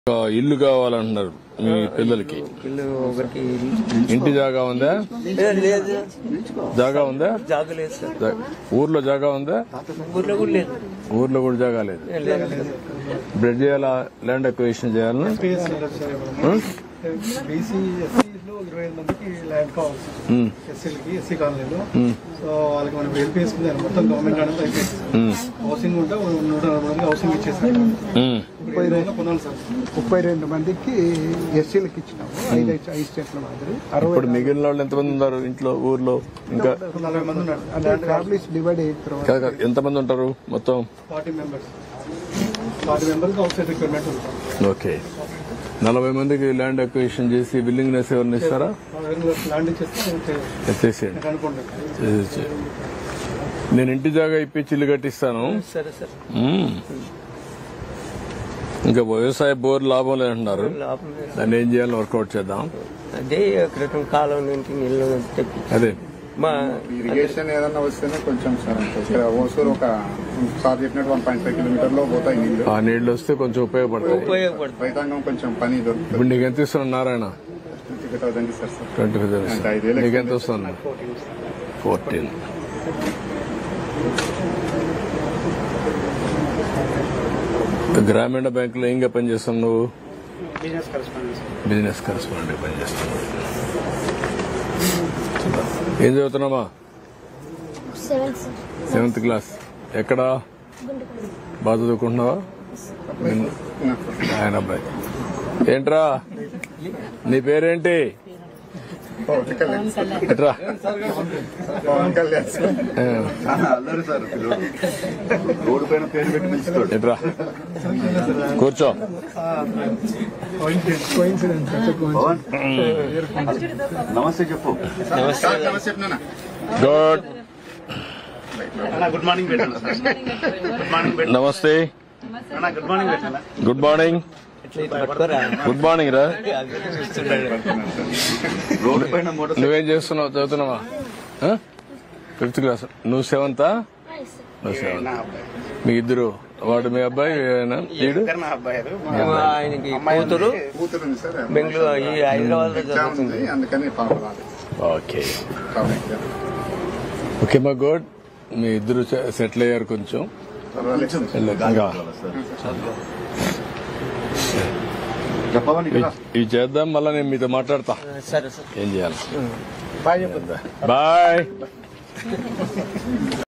ఒక ఇల్లు కావాలంటున్నారు మీ పిల్లలకి ఇల్లు ఒకరికి ఇంటి జాగా ఉందా లేదు లేదు జాగా ఉందా జాగా లేదు సార్ జా- ఊర్లో జాగా ఉందా ఊర్లో కూడా లేదు ఊర్లో కూడా జాగా లేదు ఏం లేదు సార్. బ్రెడ్ చేయాలా ల్యాండ్ అక్విజిషన్ చేయాలని బీసీ ఎస్సీలో ఇరవై ఐదు మందికి ల్యాండ్ కావాలి సార్ ఉమ్, ఎస్సీలకి ఎస్సీ కాలనీలో ఉమ్, సో వాళ్ళకి మనం హెల్ప్ చేసుకుంది మొత్తం గవర్నమెంట్ అనేది అయిపోయింది సార్ ఉమ్, హౌసింగ్ ఉంటే ఒక నూట నలభై మంది హౌసింగ్ ఇచ్చేసారు ఉమ్. ముప్పై ఐదు కొనాలి సార్ ముప్పై రెండు మందికి ఎస్సీలకు ఇచ్చినాము ఐదు ఐదు స్టేట్ల మాదిరి అరవై ఇప్పుడు మిగిలిన వాళ్ళు ఎంతమంది ఉన్నారు ఇంట్లో ఊర్లో ఇంకా నలభై మంది ఉన్నారు అంటే ఫ్యామిలీస్ డివైడ్ అయిన తర్వాత కాదు కాదు, ఎంతమంది ఉంటారు మొత్తం forty members forty members outside requirement ఉంటుంది ఓకే నలభై మందికి ల్యాండ్ అక్విజిషన్ చేసి బిల్డింగ్నెస్ ఎవరిని ఇస్తారా ల్యాండ్ ఇచ్చేస్తే ఎత్తేసేయండి అనుకోండి చేసేసి. నేను ఇంటి జాగా ఇప్పించి ఇల్లు కట్టిస్తాను సరే సార్ మ్మ్. ఇంకా వ్యవసాయ బోర్ లాభం లేదంటున్నారు లాభం లేదు దాన్ని ఏం చేయాలని వర్కౌట్ చేద్దాం అదే క్రితం కాలం నుంచి నీళ్ళు తెప్పి అదే మా ఇరిగేషన్ ఏదన్నా వస్తేనే కొంచెం సార్ అంతే. ఇక్కడ ఓసూరు ఒక సార్ చెప్పినట్టు వన్ పాయింట్ ఫైవ్ కిలోమీటర్ లో పోతాయి నీళ్లు ఆ నీళ్లు వస్తే కొంచెం ఉపయోగపడతాయి ఉపయోగపడుతుంది రైతాంగం కొంచెం పని దొరుకుతుంది ఇప్పుడు నీకు ఎంత ఇస్తున్నాడు నారాయణ ట్వంటీ థౌసండ్ ఇస్తారు సార్ ట్వంటీ ఫైవ్ అంటే ఐదేళ్ళు నీకు ఎంత వస్తుంది ఫోర్టీన్ గ్రామీణ బ్యాంకులో ఏంగా పనిచేస్తావు నువ్వు బిజినెస్ కరెస్పాండెంట్ పనిచేస్తున్నావు ఏం చదువుతున్నావా సెవెన్ సార్ సెవెంత్ క్లాస్ ఎక్కడా గుంటూరు బాగా చదువుకుంటున్నావా ఆయన అబ్బాయి ఏంట్రా నీ పేరేంటి పవన్ కళ్యాణ్ సార్. ఎట్రా పవన్ కళ్యాణ్ సార్. ఆ, అల్లరి సార్ పిల్లోడు రోడ్డు పైన పేరు పెట్టి పిలుస్తాడు ఎట్రా కూర్చో పవన్ నమస్తే చెప్పు సార్, నమస్తే నాన్న. గుడ్ గుడ్ మార్నింగ్ పెట్టాను సార్ గుడ్ మార్నింగ్ పెట్టాను నమస్తే గుడ్ మార్నింగ్ పెట్టాను గుడ్ మార్నింగ్ ఇట్లా ఇట్లా పట్టుకోరా గుడ్ మార్నింగ్ రా రోడ్డు పైన మోటార్ నువ్వేం చేస్తున్నావు చదువుతున్నావా ఫిఫ్త్ క్లాస్ నువ్వు సెవెంతా నువ్వు సెవెంత్ మీ ఇద్దరు వాడు మీ అబ్బాయి ఈయన, వీడు నా అబ్బాయి అది. ఆయనకి కూతురు కూతురు ఉంది సార్ బెంగళూరు ఈ హైదరాబాద్ లో ఎగ్జామ్ చదువుతుంది ఉంది అందుకని పాప రాలేదు ఓకే కాబట్టి ఎగ్జామ్. ఓకే మా గుడ్ మీ ఇద్దరు సెటిల్ అయ్యారు కొంచెం కొంచెం వెళ్ళు, ఇంకా. పవన్ ఇక్కడ ఇవి చేద్దాం మళ్ళీ నేను మీతో మాట్లాడతా సరే సార్ ఏం చేయాలి బాయ్ చెప్పండి బాయ్